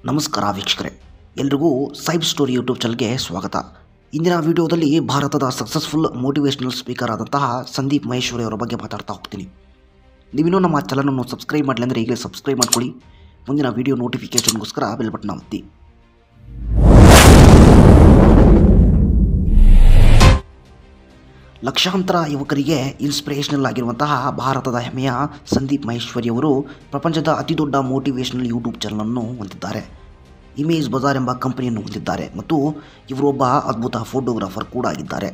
ನಮಸ್ಕಾರ ವೀಕ್ಷಕರೇ ಎಲ್ರಿಗೂ ಸೈಬ್ ಸ್ಟೋರಿ ಯೂಟ್ಯೂಬ್ ಚಾನಲ್ಗೆ ಸ್ವಾಗತ ಇಂದಿನ ವಿಡಿಯೋದಲ್ಲಿ ಭಾರತದ ಸಕ್ಸಸ್ಫುಲ್ ಮೋಟಿವೇಶನಲ್ ಸ್ಪೀಕರ್ ಆದಂತಹ ಸಂದೀಪ್ ಮಹೇಶ್ವರಿ ಅವರ ಬಗ್ಗೆ ಮಾತಾಡ್ತಾ ಹೋಗ್ತೀನಿ ನೀವಿನ್ನೂ ನಮ್ಮ ಚಾನಲನ್ನು ಸಬ್ಸ್ಕ್ರೈಬ್ ಮಾಡಲಿ ಅಂದರೆ ಈಗಲೇ ಸಬ್ಸ್ಕ್ರೈಬ್ ಮಾಡ್ಕೊಳ್ಳಿ ಮುಂದಿನ ವಿಡಿಯೋ ನೋಟಿಫಿಕೇಷನ್ಗೋಸ್ಕರ ಬೆಲ್ ಬಟನ್ ಒತ್ತಿ ಲಕ್ಷಾಂತರ ಯುವಕರಿಗೆ ಇನ್ಸ್ಪಿರೇಷನಲ್ ಆಗಿರುವಂತಹ ಭಾರತದ ಹೆಮ್ಮೆಯ ಸಂದೀಪ್ ಮಹೇಶ್ವರಿ ಅವರು ಪ್ರಪಂಚದ ಅತಿದೊಡ್ಡ ಮೋಟಿವೇಶನಲ್ ಯೂಟ್ಯೂಬ್ ಚಾನಲನ್ನು ಹೊಂದಿದ್ದಾರೆ ಇಮೇಜ್ ಬಜಾರ್ ಎಂಬ ಕಂಪನಿಯನ್ನು ಹೊಂದಿದ್ದಾರೆ ಮತ್ತು ಇವರೊಬ್ಬ ಅದ್ಭುತ ಫೋಟೋಗ್ರಾಫರ್ ಕೂಡ ಆಗಿದ್ದಾರೆ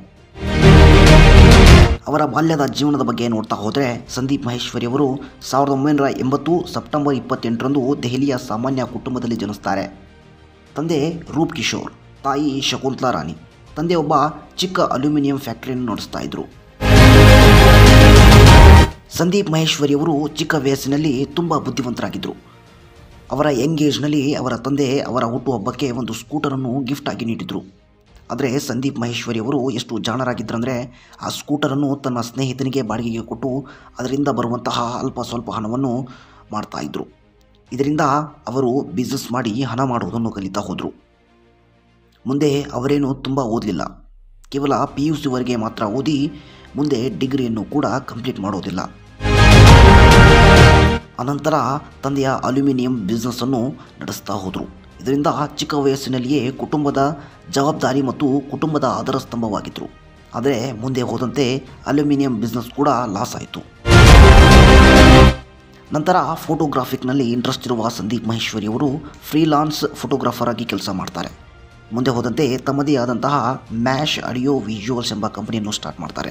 ಅವರ ಬಾಲ್ಯದ ಜೀವನದ ಬಗ್ಗೆ ನೋಡ್ತಾ ಹೋದರೆ ಸಂದೀಪ್ ಮಹೇಶ್ವರಿ ಅವರು ಸಾವಿರದ ಒಂಬೈನೂರ ಎಂಬತ್ತು ಸೆಪ್ಟೆಂಬರ್ ಇಪ್ಪತ್ತೆಂಟರಂದು ದೆಹಲಿಯ ಸಾಮಾನ್ಯ ಕುಟುಂಬದಲ್ಲಿ ಜನಿಸ್ತಾರೆ ತಂದೆ ರೂಪ್ ಕಿಶೋರ್ ತಾಯಿ ಶಕುಂತಲಾ ರಾಣಿ ತಂದೆ ಒಬ್ಬ ಚಿಕ್ಕ ಅಲ್ಯೂಮಿನಿಯಂ ಫ್ಯಾಕ್ಟರಿಯನ್ನು ನಡೆಸ್ತಾ ಇದ್ರು ಸಂದೀಪ್ ಮಹೇಶ್ವರಿ ಅವರು ಚಿಕ್ಕ ವಯಸ್ಸಿನಲ್ಲಿ ತುಂಬ ಬುದ್ಧಿವಂತರಾಗಿದ್ದರು ಅವರ ಯಂಗ್ ಏಜ್ನಲ್ಲಿ ಅವರ ತಂದೆ ಅವರ ಹುಟ್ಟುಹಬ್ಬಕ್ಕೆ ಒಂದು ಸ್ಕೂಟರನ್ನು ಗಿಫ್ಟ್ ಆಗಿ ನೀಡಿದರು ಆದರೆ ಸಂದೀಪ್ ಮಹೇಶ್ವರಿ ಅವರು ಎಷ್ಟು ಜಾಣರಾಗಿದ್ದರಂದರೆ ಆ ಸ್ಕೂಟರನ್ನು ತನ್ನ ಸ್ನೇಹಿತನಿಗೆ ಬಾಡಿಗೆಗೆ ಕೊಟ್ಟು ಅದರಿಂದ ಬರುವಂತಹ ಅಲ್ಪ ಸ್ವಲ್ಪ ಹಣವನ್ನು ಮಾಡ್ತಾಯಿದ್ರು ಇದರಿಂದ ಅವರು ಬಿಸ್ನೆಸ್ ಮಾಡಿ ಹಣ ಮಾಡುವುದನ್ನು ಕಲಿತಾ ಹೋದರು ಮುಂದೆ ಅವರೇನು ತುಂಬ ಓದಲಿಲ್ಲ ಕೇವಲ ಪಿ ಯು ಸಿವರೆಗೆ ಮಾತ್ರ ಓದಿ ಮುಂದೆ ಡಿಗ್ರಿಯನ್ನು ಕೂಡ ಕಂಪ್ಲೀಟ್ ಮಾಡೋದಿಲ್ಲ ಅನಂತರ ತಂದೆಯ ಅಲ್ಯೂಮಿನಿಯಂ ಬಿಸ್ನೆಸ್ಸನ್ನು ನಡೆಸ್ತಾ ಹೋದರು ಇದರಿಂದ ಚಿಕ್ಕ ವಯಸ್ಸಿನಲ್ಲಿಯೇ ಕುಟುಂಬದ ಜವಾಬ್ದಾರಿ ಮತ್ತು ಕುಟುಂಬದ ಆಧಾರ ಸ್ತಂಭವಾಗಿದ್ದರು ಆದರೆ ಮುಂದೆ ಹೋದಂತೆ ಅಲ್ಯೂಮಿನಿಯಂ ಬಿಸ್ನೆಸ್ ಕೂಡ ಲಾಸ್ ಆಯಿತು ನಂತರ ಫೋಟೋಗ್ರಾಫಿಕ್ನಲ್ಲಿ ಇಂಟ್ರೆಸ್ಟ್ ಇರುವ ಸಂದೀಪ್ ಮಹೇಶ್ವರಿ ಅವರು ಫ್ರೀಲಾನ್ಸ್ ಫೋಟೋಗ್ರಾಫರ್ ಆಗಿ ಕೆಲಸ ಮಾಡ್ತಾರೆ ಮುಂದೆ ಹೋದಂತೆ ತಮ್ಮದೇ ಆದಂತಹ ಮ್ಯಾಶ್ ಆಡಿಯೋ ವಿಜುವಲ್ಸ್ ಎಂಬ ಕಂಪನಿಯನ್ನು ಸ್ಟಾರ್ಟ್ ಮಾಡ್ತಾರೆ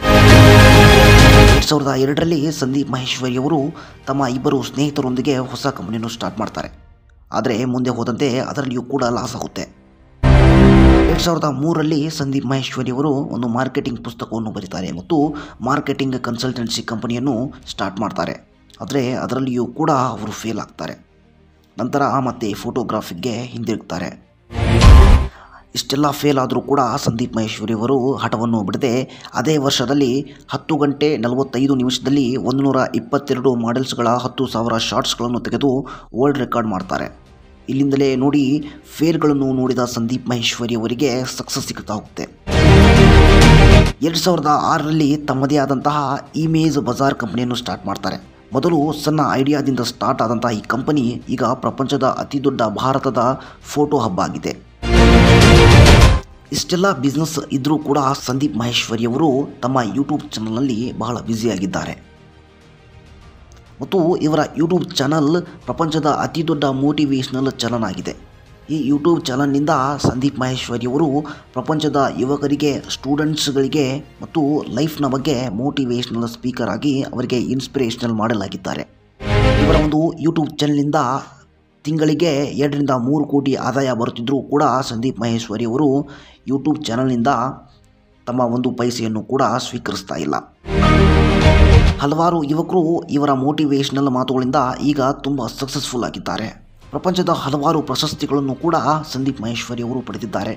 ಎರಡು ಸಾವಿರದ ಎರಡರಲ್ಲಿ ಸಂದೀಪ್ ಮಹೇಶ್ವರಿ ಅವರು ತಮ್ಮ ಇಬ್ಬರು ಸ್ನೇಹಿತರೊಂದಿಗೆ ಹೊಸ ಕಂಪನಿಯನ್ನು ಸ್ಟಾರ್ಟ್ ಮಾಡ್ತಾರೆ ಆದರೆ ಮುಂದೆ ಹೋದಂತೆ ಅದರಲ್ಲಿಯೂ ಕೂಡ ಲಾಸ್ ಆಗುತ್ತೆ ಎರಡು ಸಾವಿರದ ಮೂರರಲ್ಲಿ ಸಂದೀಪ್ ಮಹೇಶ್ವರಿ ಅವರು ಒಂದು ಮಾರ್ಕೆಟಿಂಗ್ ಪುಸ್ತಕವನ್ನು ಬರೀತಾರೆ ಮತ್ತು ಮಾರ್ಕೆಟಿಂಗ್ ಕನ್ಸಲ್ಟೆನ್ಸಿ ಕಂಪನಿಯನ್ನು ಸ್ಟಾರ್ಟ್ ಮಾಡ್ತಾರೆ ಆದರೆ ಅದರಲ್ಲಿಯೂ ಕೂಡ ಅವರು ಫೇಲ್ ಆಗ್ತಾರೆ ನಂತರ ಮತ್ತೆ ಫೋಟೋಗ್ರಾಫಿಗೆ ಹಿಂದಿರುಗ್ತಾರೆ ಇಷ್ಟೆಲ್ಲ ಫೇಲ್ ಆದರೂ ಕೂಡ ಸಂದೀಪ್ ಮಹೇಶ್ವರಿ ಅವರು ಹಠವನ್ನು ಬಿಡದೆ ಅದೇ ವರ್ಷದಲ್ಲಿ ಹತ್ತು ಗಂಟೆ ನಲವತ್ತೈದು ನಿಮಿಷದಲ್ಲಿ ಒಂದು ನೂರ ಇಪ್ಪತ್ತೆರಡು ಮಾಡೆಲ್ಸ್ಗಳ ಹತ್ತು ಸಾವಿರ ಶಾರ್ಟ್ಸ್ಗಳನ್ನು ತೆಗೆದು ವರ್ಲ್ಡ್ ರೆಕಾರ್ಡ್ ಮಾಡ್ತಾರೆ ಇಲ್ಲಿಂದಲೇ ನೋಡಿ ಫೇಲ್ಗಳನ್ನು ನೋಡಿದ ಸಂದೀಪ್ ಮಹೇಶ್ವರಿ ಅವರಿಗೆ ಸಕ್ಸಸ್ ಸಿಗ್ತಾ ಹೋಗುತ್ತೆ ಎರಡು ಸಾವಿರದ ಆರರಲ್ಲಿ ತಮ್ಮದೇ ಆದಂತಹ ಇಮೇಜ್ ಬಜಾರ್ ಕಂಪನಿಯನ್ನು ಸ್ಟಾರ್ಟ್ ಮಾಡ್ತಾರೆ ಮೊದಲು ಸಣ್ಣ ಐಡಿಯಾದಿಂದ ಸ್ಟಾರ್ಟ್ ಆದಂತಹ ಈ ಕಂಪನಿ ಈಗ ಪ್ರಪಂಚದ ಅತಿದೊಡ್ಡ ಭಾರತದ ಫೋಟೋ ಹಬ್ಬ ಆಗಿದೆ ಇಷ್ಟೆಲ್ಲ ಬಿಸ್ನೆಸ್ ಇದ್ದರೂ ಕೂಡ ಸಂದೀಪ್ ಮಹೇಶ್ವರಿ ಅವರು ತಮ್ಮ ಯೂಟ್ಯೂಬ್ ಚಾನಲ್ನಲ್ಲಿ ಬಹಳ ಬ್ಯುಸಿಯಾಗಿದ್ದಾರೆ ಮತ್ತು ಇವರ ಯೂಟ್ಯೂಬ್ ಚಾನಲ್ ಪ್ರಪಂಚದ ಅತಿ ದೊಡ್ಡ ಮೋಟಿವೇಶ್ನಲ್ ಚಾನಲ್ ಆಗಿದೆ ಈ ಯೂಟ್ಯೂಬ್ ಚಾನಲ್ನಿಂದ ಸಂದೀಪ್ ಮಹೇಶ್ವರಿ ಅವರು ಪ್ರಪಂಚದ ಯುವಕರಿಗೆ ಸ್ಟೂಡೆಂಟ್ಸ್ಗಳಿಗೆ ಮತ್ತು ಲೈಫ್ನ ಬಗ್ಗೆ ಮೋಟಿವೇಶ್ನಲ್ ಸ್ಪೀಕರ್ ಆಗಿ ಅವರಿಗೆ ಇನ್ಸ್ಪಿರೇಷನಲ್ ಮಾಡಲಾಗಿದ್ದಾರೆ ಇವರ ಒಂದು ಯೂಟ್ಯೂಬ್ ಚಾನಲ್ನಿಂದ ತಿಂಗಳಿಗೆ ಎರಡರಿಂದ ಮೂರು ಕೋಟಿ ಆದಾಯ ಬರುತ್ತಿದ್ದರೂ ಕೂಡ ಸಂದೀಪ್ ಮಹೇಶ್ವರಿ ಅವರು ಯೂಟ್ಯೂಬ್ ಚಾನಲ್ನಿಂದ ತಮ್ಮ ಒಂದು ಪೈಸೆಯನ್ನು ಕೂಡ ಸ್ವೀಕರಿಸ್ತಾ ಇಲ್ಲ ಹಲವಾರು ಯುವಕರು ಇವರ ಮೋಟಿವೇಶ್ನಲ್ ಮಾತುಗಳಿಂದ ಈಗ ತುಂಬ ಸಕ್ಸಸ್ಫುಲ್ ಆಗಿದ್ದಾರೆ ಪ್ರಪಂಚದ ಹಲವಾರು ಪ್ರಶಸ್ತಿಗಳನ್ನು ಕೂಡ ಸಂದೀಪ್ ಮಹೇಶ್ವರಿ ಅವರು ಪಡೆದಿದ್ದಾರೆ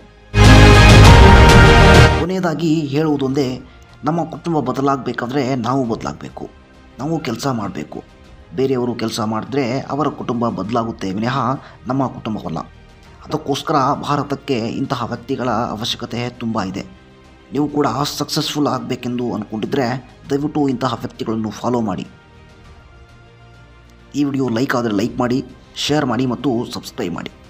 ಕೊನೆಯದಾಗಿ ಹೇಳುವುದೊಂದೇ ನಮ್ಮ ಕುಟುಂಬ ಬದಲಾಗಬೇಕಾದ್ರೆ ನಾವು ಬದಲಾಗಬೇಕು ನಾವು ಕೆಲಸ ಮಾಡಬೇಕು ಬೇರೆಯವರು ಕೆಲಸ ಮಾಡಿದ್ರೆ ಅವರ ಕುಟುಂಬ ಬದಲಾಗುತ್ತೆ ವಿನಃ ನಮ್ಮ ಕುಟುಂಬವಲ್ಲ ಅದಕ್ಕೋಸ್ಕರ ಭಾರತಕ್ಕೆ ಇಂತಹ ವ್ಯಕ್ತಿಗಳ ಅವಶ್ಯಕತೆ ತುಂಬ ಇದೆ ನೀವು ಕೂಡ ಸಕ್ಸಸ್ಫುಲ್ ಆಗಬೇಕೆಂದು ಅಂದ್ಕೊಂಡಿದ್ರೆ ದಯವಿಟ್ಟು ಇಂತಹ ವ್ಯಕ್ತಿಗಳನ್ನು ಫಾಲೋ ಮಾಡಿ ಈ ವಿಡಿಯೋ ಲೈಕ್ ಆದರೆ ಲೈಕ್ ಮಾಡಿ ಶೇರ್ ಮಾಡಿ ಮತ್ತು ಸಬ್ಸ್ಕ್ರೈಬ್ ಮಾಡಿ